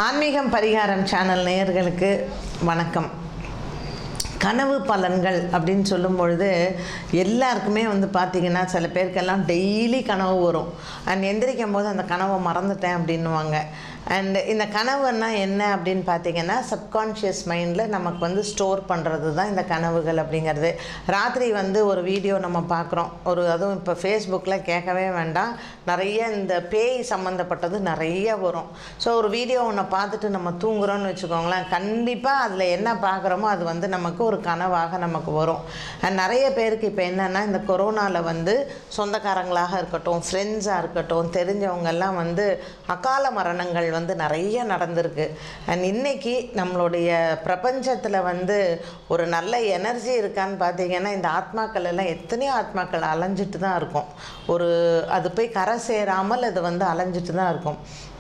ஆன்மீகம் பரிகாரம் சேனல் நேயர்களுக்கு வணக்கம் கனவு பலன்கள் அப்படின்னு சொல்லும் பொழுது எல்லாருக்குமே வந்து பார்த்திங்கன்னா சில பேருக்கெல்லாம் டெய்லி கனவு வரும் அண்ட் எந்திரிக்கும் போது அந்த கனவை மறந்துட்டேன் அப்படின்னுவாங்க அண்ட் இந்த கனவுன்னா என்ன அப்படின்னு பார்த்தீங்கன்னா சப்கான்ஷியஸ் மைண்டில் நமக்கு வந்து ஸ்டோர் பண்ணுறது தான் இந்த கனவுகள் அப்படிங்கிறது ராத்திரி வந்து ஒரு வீடியோ நம்ம பார்க்குறோம் ஒரு அதுவும் இப்போ ஃபேஸ்புக்கில் கேட்கவே வேண்டாம் நிறைய இந்த பேய் சம்மந்தப்பட்டது நிறைய வரும் ஸோ ஒரு வீடியோ ஒன்று பார்த்துட்டு நம்ம தூங்குறோம்னு வச்சுக்கோங்களேன் கண்டிப்பாக அதில் என்ன பார்க்குறோமோ அது வந்து நமக்கு ஒரு கனவாக நமக்கு வரும் அண்ட் நிறைய பேருக்கு இப்போ என்னென்னா இந்த கொரோனாவில் வந்து சொந்தக்காரங்களாக இருக்கட்டும் ஃப்ரெண்ட்ஸாக இருக்கட்டும் தெரிஞ்சவங்க எல்லாம் வந்து அகால மரணங்கள் வந்து நிறைய நடந்திருக்கு அண்ட் இன்னைக்கு நம்மளுடைய பிரபஞ்சத்தில் வந்து ஒரு நல்ல எனர்ஜி இருக்கான்னு பார்த்தீங்கன்னா இந்த ஆத்மாக்கள் எல்லாம் எத்தனையோ ஆத்மாக்கள் அலைஞ்சிட்டு தான் இருக்கும் ஒரு அது போய் கரை சேராமல் அது வந்து அலைஞ்சிட்டு தான் இருக்கும்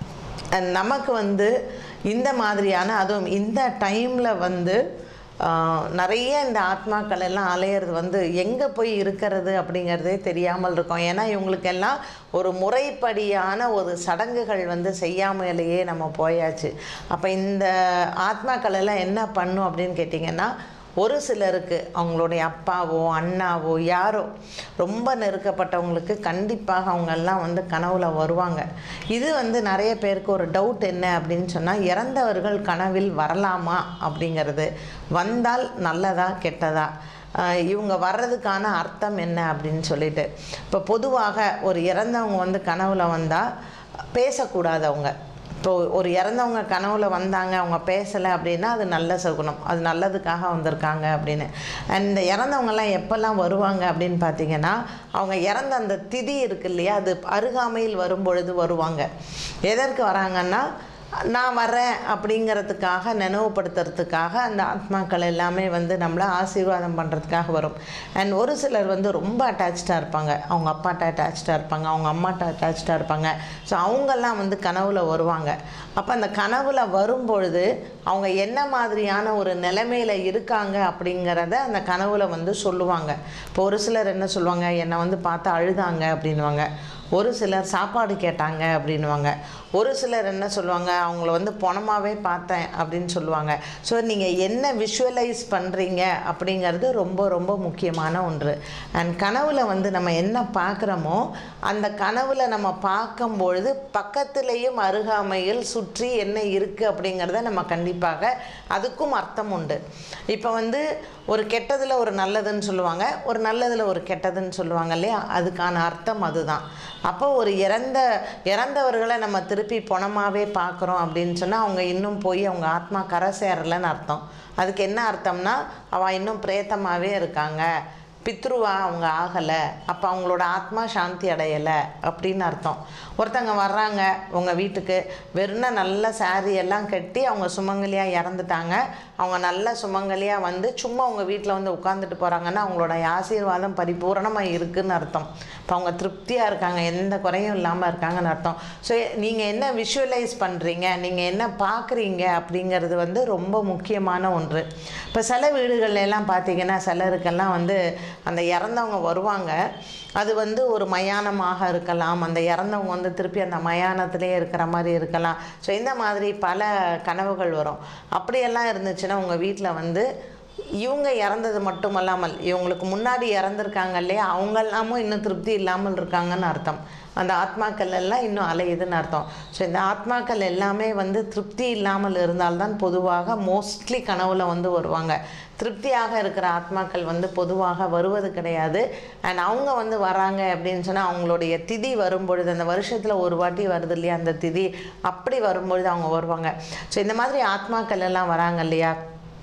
And நமக்கு வந்து இந்த மாதிரியான அதுவும் இந்த டைமில் வந்து ஆஹ், நிறைய இந்த ஆத்மாக்கள் எல்லாம் அலையிறது வந்து எங்கே போய் இருக்கிறது அப்படிங்கிறதே தெரியாமல் இருக்கும் ஏன்னா இவங்களுக்கெல்லாம் ஒரு முறைப்படியான ஒரு சடங்குகள் வந்து செய்யாமலேயே நம்ம போயாச்சு அப்போ இந்த ஆத்மாக்கள் எல்லாம் என்ன பண்ணும் அப்படின்னு கேட்டிங்கன்னா ஒரு சிலருக்கு அவங்களுடைய அப்பாவோ அண்ணாவோ யாரோ ரொம்ப நெருக்கப்பட்டவங்களுக்கு கண்டிப்பாக அவங்கெல்லாம் வந்து கனவுல வருவாங்க இது வந்து நிறைய பேருக்கு ஒரு டவுட் என்ன அப்படின்னு சொன்னால் இறந்தவர்கள் கனவில் வரலாமா அப்படிங்கிறது வந்தால் நல்லதா கெட்டதா ஆஹ் இவங்க வர்றதுக்கான அர்த்தம் என்ன அப்படின்னு சொல்லிட்டு இப்போ பொதுவாக ஒரு இறந்தவங்க வந்து கனவுல வந்தால் பேசக்கூடாது அவங்க இப்போ ஒரு இறந்தவங்க கனவுல வந்தாங்க அவங்க பேசலை அப்படின்னா அது நல்ல சகுனம் அது நல்லதுக்காக வந்திருக்காங்க அப்படின்னு அண்ட் இந்த இறந்தவங்கெல்லாம் எப்போல்லாம் வருவாங்க அப்படின்னு பார்த்தீங்கன்னா அவங்க இறந்த அந்த திதி இருக்கு இல்லையா அது அருகாமையில் வரும் பொழுது வருவாங்க எதற்கு வராங்கன்னா நான் வரேன் அப்படிங்கிறதுக்காக நினைவுபடுத்துறதுக்காக அந்த ஆத்மாக்கள் எல்லாமே வந்து நம்மளை ஆசீர்வாதம் பண்ணுறதுக்காக வரும் அண்ட் ஒரு சிலர் வந்து ரொம்ப அட்டாச்சாக இருப்பாங்க அவங்க அப்பாட்ட அட்டாச்சாக இருப்பாங்க அவங்க அம்மாட்ட அட்டாச்சாக இருப்பாங்க ஸோ அவங்கெல்லாம் வந்து கனவுல வருவாங்க அப்போ அந்த கனவுல வரும்பொழுது அவங்க என்ன மாதிரியான ஒரு நிலைமையில் இருக்காங்க அப்படிங்கிறத அந்த கனவுல வந்து சொல்லுவாங்க இப்போ ஒரு சிலர் என்ன சொல்லுவாங்க என்னை வந்து பார்த்து அழுதாங்க அப்படின்வாங்க ஒரு சிலர் சாப்பாடு கேட்டாங்க அப்படின்வாங்க ஒரு சிலர் என்ன சொல்லுவாங்க அவங்கள வந்து பணமாகவே பார்த்தேன் அப்படின்னு சொல்லுவாங்க ஸோ நீங்கள் என்ன விஷுவலைஸ் பண்ணுறீங்க அப்படிங்கிறது ரொம்ப ரொம்ப முக்கியமான ஒன்று அண்ட் கனவில் வந்து நம்ம என்ன பார்க்குறோமோ அந்த கனவில் நம்ம பார்க்கும்பொழுது பக்கத்துலேயும் அருகாமையில் சுற்றி என்ன இருக்குது அப்படிங்கிறத நம்ம கண்டிப்பாக அதுக்கும் அர்த்தம் உண்டு இப்போ வந்து ஒரு கெட்டதில் ஒரு நல்லதுன்னு சொல்லுவாங்க ஒரு நல்லதில் ஒரு கெட்டதுன்னு சொல்லுவாங்க இல்லையா அதுக்கான அர்த்தம் அதுதான் அப்போ ஒரு இறந்த இறந்தவர்களை நம்ம திருப்பி பணமாகவே பார்க்குறோம் அப்படின்னு சொன்னால் அவங்க இன்னும் போய் அவங்க ஆத்மா கரை சேரலைன்னு அர்த்தம் அதுக்கு என்ன அர்த்தம்னா அவள் இன்னும் பிரேத்தமாகவே இருக்காங்க பித்ருவா அவங்க ஆகலை அப்போ அவங்களோட ஆத்மா சாந்தி அடையலை அப்படின்னு அர்த்தம் ஒருத்தங்க வர்றாங்க உங்கள் வீட்டுக்கு வெறும் நல்ல saree எல்லாம் கட்டி அவங்க சுமங்கலியாக இறந்துட்டாங்க அவங்க நல்ல சுமங்கலியாக வந்து சும்மா உங்கள் வீட்டில் வந்து உட்காந்துட்டு போகிறாங்கன்னா அவங்களோட ஆசீர்வாதம் பரிபூரணமாக இருக்குன்னு அர்த்தம் இப்போ அவங்க திருப்தியாக இருக்காங்க எந்த குறையும் இல்லாமல் இருக்காங்கன்னு அர்த்தம் ஸோ நீங்கள் என்ன விஷுவலைஸ் பண்ணுறீங்க நீங்கள் என்ன பார்க்குறீங்க அப்படிங்கிறது வந்து ரொம்ப முக்கியமான ஒன்று இப்போ சில வீடுகள்ல எல்லாம் பார்த்தீங்கன்னா சிலருக்கெல்லாம் வந்து அந்த இறந்தவங்க வருவாங்க அது வந்து ஒரு மயானமாக இருக்கலாம் அந்த இறந்தவங்க வந்து திருப்பி அந்த மயானத்திலே இருக்கிற மாதிரி இருக்கலாம் ஸோ இந்த மாதிரி பல கனவுகள் வரும் அப்படியெல்லாம் இருந்துச்சுன்னா உங்கள் வீட்டில் வந்து இவங்க இறந்தது மட்டும் அல்லாமல் இவங்களுக்கு முன்னாடி இறந்துருக்காங்க இல்லையா அவங்க எல்லாமும் இன்னும் திருப்தி இல்லாமல் இருக்காங்கன்னு அர்த்தம் அந்த ஆத்மாக்கள் எல்லாம் இன்னும் அலையுதுன்னு அர்த்தம் ஸோ இந்த ஆத்மாக்கள் எல்லாமே வந்து திருப்தி இல்லாமல் இருந்தால்தான் பொதுவாக மோஸ்ட்லி கனவுல வந்து வருவாங்க திருப்தியாக இருக்கிற ஆத்மாக்கள் வந்து பொதுவாக வருவது கிடையாது அண்ட் அவங்க வந்து வராங்க அப்படின்னு சொன்னால் அவங்களுடைய திதி வரும்பொழுது அந்த வருஷத்தில் ஒரு வாட்டி வருது இல்லையா அந்த திதி அப்படி வரும்பொழுது அவங்க வருவாங்க ஸோ இந்த மாதிரி ஆத்மாக்கள் எல்லாம் வராங்க இல்லையா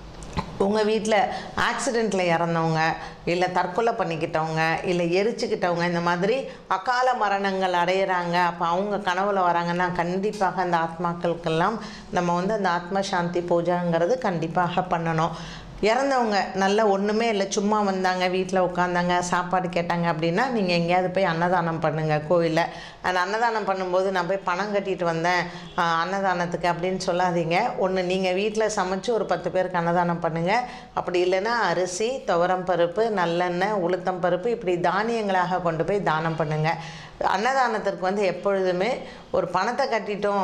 உங்கள் வீட்டில் ஆக்சிடெண்ட்டில் இறந்தவங்க இல்லை தற்கொலை பண்ணிக்கிட்டவங்க இல்லை எரிச்சுக்கிட்டவங்க இந்த மாதிரி அகால மரணங்கள் அடையிறாங்க அப்போ அவங்க கனவுல வராங்கன்னா கண்டிப்பாக அந்த ஆத்மாக்களுக்கெல்லாம் நம்ம வந்து அந்த ஆத்ம சாந்தி பூஜைங்கிறது கண்டிப்பாக பண்ணணும் இறந்தவங்க நல்ல ஒன்றுமே இல்லை சும்மா வந்தாங்க வீட்டில் உட்காந்தாங்க சாப்பாடு கேட்டாங்க அப்படின்னா நீங்கள் எங்கேயாவது போய் அன்னதானம் பண்ணுங்கள் கோயிலில் அந்த அன்னதானம் பண்ணும்போது நான் போய் பணம் கட்டிட்டு வந்தேன் ஆஹ், அன்னதானத்துக்கு அப்படின்னு சொல்லாதீங்க ஒன்று நீங்கள் வீட்டில் சமைச்சு ஒரு பத்து பேருக்கு அன்னதானம் பண்ணுங்கள் அப்படி இல்லைன்னா அரிசி துவரம் பருப்பு நல்லெண்ணெய் உளுத்தம் பருப்பு இப்படி தானியங்களாக கொண்டு போய் தானம் பண்ணுங்கள் அன்னதானத்திற்கு வந்து எப்பொழுதுமே ஒரு பணத்தை கட்டிட்டோம்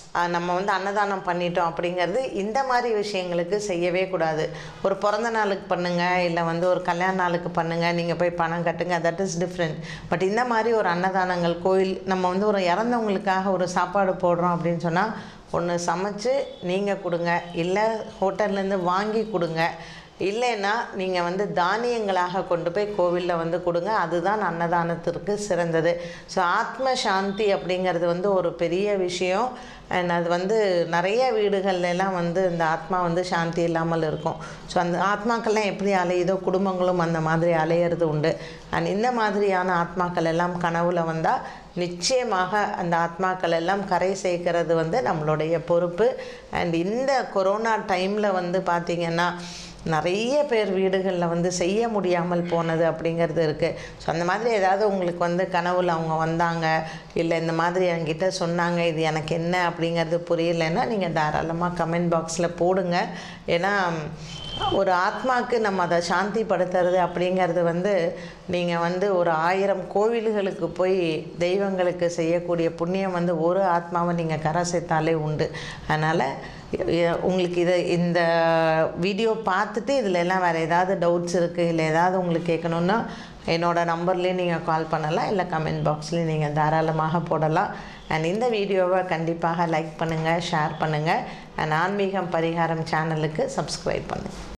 ஆஹ் நம்ம வந்து அன்னதானம் பண்ணிட்டோம் அப்படிங்கிறது இந்த மாதிரி விஷயங்களுக்கு செய்யவே கூடாது ஒரு பிறந்த நாளுக்கு பண்ணுங்கள் இல்லை வந்து ஒரு கல்யாண நாளுக்கு பண்ணுங்கள் நீங்கள் போய் பணம் கட்டுங்க தட் இஸ் டிஃப்ரெண்ட் பட் இந்த மாதிரி ஒரு அன்னதானங்கள் கோயில் நம்ம வந்து ஒரு இறந்தவங்களுக்காக ஒரு சாப்பாடு போடுறோம் அப்படின்னு சொன்னால் ஒன்று சமைச்சு நீங்கள் கொடுங்க இல்லை ஹோட்டல்லேருந்து வாங்கி கொடுங்க இல்லைன்னா நீங்கள் வந்து தானியங்களாக கொண்டு போய் கோவிலில் வந்து கொடுங்க அதுதான் அன்னதானத்திற்கு சிறந்தது ஸோ ஆத்ம சாந்தி அப்படிங்கிறது வந்து ஒரு பெரிய விஷயம் அண்ட் அது வந்து நிறைய வீடுகள்ல எல்லாம் வந்து இந்த ஆத்மா வந்து சாந்தி இல்லாமல் இருக்கும் ஸோ அந்த ஆத்மாக்கள்லாம் எப்படி அலையுதோ குடும்பங்களும் அந்த மாதிரி அலையிறது உண்டு அண்ட் இந்த மாதிரியான ஆத்மாக்கள் எல்லாம் கனவுல வந்தால் நிச்சயமாக அந்த ஆத்மாக்கள் எல்லாம் கரை சேர்க்கிறது வந்து நம்மளுடைய பொறுப்பு அண்ட் இந்த கொரோனா டைமில் வந்து பார்த்திங்கன்னா நிறைய பேர் வீடுகளில் வந்து செய்ய முடியாமல் போனது அப்படிங்கிறது இருக்குது ஸோ அந்த மாதிரி ஏதாவது உங்களுக்கு வந்து கனவுல அவங்க வந்தாங்க இல்லை இந்த மாதிரி என்கிட்ட சொன்னாங்க இது எனக்கு என்ன அப்படிங்கிறது புரியலைன்னா நீங்கள் தாராளமாக கமெண்ட் பாக்ஸில் போடுங்க ஏன்னா ஒரு ஆத்மாக்கு நம்ம அதை சாந்திப்படுத்துறது அப்படிங்கிறது வந்து நீங்கள் வந்து ஒரு ஆயிரம் கோவில்களுக்கு போய் தெய்வங்களுக்கு செய்யக்கூடிய புண்ணியம் வந்து ஒரு ஆத்மாவை நீங்கள் கரை சேர்த்தாலே உண்டு அதனால் எ- உங்களுக்கு இதை இந்த வீடியோ பார்த்துட்டு இதில் எல்லாம் வேறு ஏதாவது டவுட்ஸ் இருக்குது இல்லை ஏதாவது உங்களுக்கு கேட்கணுன்னா என்னோட நம்பர்லேயும் நீங்கள் கால் பண்ணலாம் இல்லை கமெண்ட் பாக்ஸ்லேயும் நீங்கள் தாராளமாக போடலாம் அண்ட் இந்த வீடியோவை கண்டிப்பாக லைக் பண்ணுங்கள் ஷேர் பண்ணுங்கள் அண்ட் ஆன்மீகம் பரிகாரம் சேனலுக்கு சப்ஸ்கிரைப் பண்ணுங்கள்